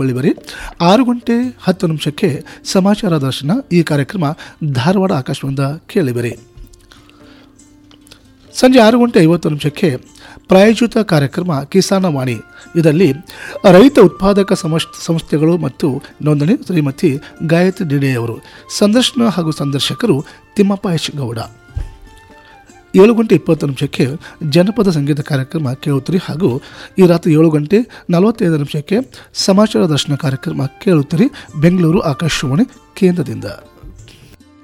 ಕೇಳಿಕೊಳ್ಳಿಬರಿ ಆರು ಗಂಟೆ ಹತ್ತು ನಿಮಿಷಕ್ಕೆ ಸಮಾಚಾರ ದರ್ಶನ ಈ ಕಾರ್ಯಕ್ರಮ ಧಾರವಾಡ ಆಕಾಶವಾಣಿಯಿಂದ ಕೇಳಿಬರಿ ಸಂಜೆ ಆರು ಗಂಟೆ ಐವತ್ತು ನಿಮಿಷಕ್ಕೆ ಪ್ರಾಯೋಜಿತ ಕಾರ್ಯಕ್ರಮ ಕಿಸಾನ ವಾಣಿ ಇದರಲ್ಲಿ ರೈತ ಉತ್ಪಾದಕ ಸಮಸ್ ಸಂಸ್ಥೆಗಳು ಮತ್ತು ನೋಂದಣಿ ಶ್ರೀಮತಿ ಗಾಯತ್ರಿ ಡಿಡೆಯವರು ಸಂದರ್ಶನ ಹಾಗೂ ಸಂದರ್ಶಕರು ತಿಮ್ಮಪ್ಪ ಎಚ್ ಗೌಡ ಏಳು ಗಂಟೆ ಇಪ್ಪತ್ತು ನಿಮಿಷಕ್ಕೆ ಜನಪದ ಸಂಗೀತ ಕಾರ್ಯಕ್ರಮ ಕೇಳುತ್ತೀರಿ ಹಾಗೂ ಈ ರಾತ್ರಿ ಏಳು ಗಂಟೆ ನಲವತ್ತೈದು ನಿಮಿಷಕ್ಕೆ ಸಮಾಚಾರ ದರ್ಶನ ಕಾರ್ಯಕ್ರಮ ಕೇಳುತ್ತೀರಿ ಬೆಂಗಳೂರು ಆಕಾಶವಾಣಿ ಕೇಂದ್ರದಿಂದ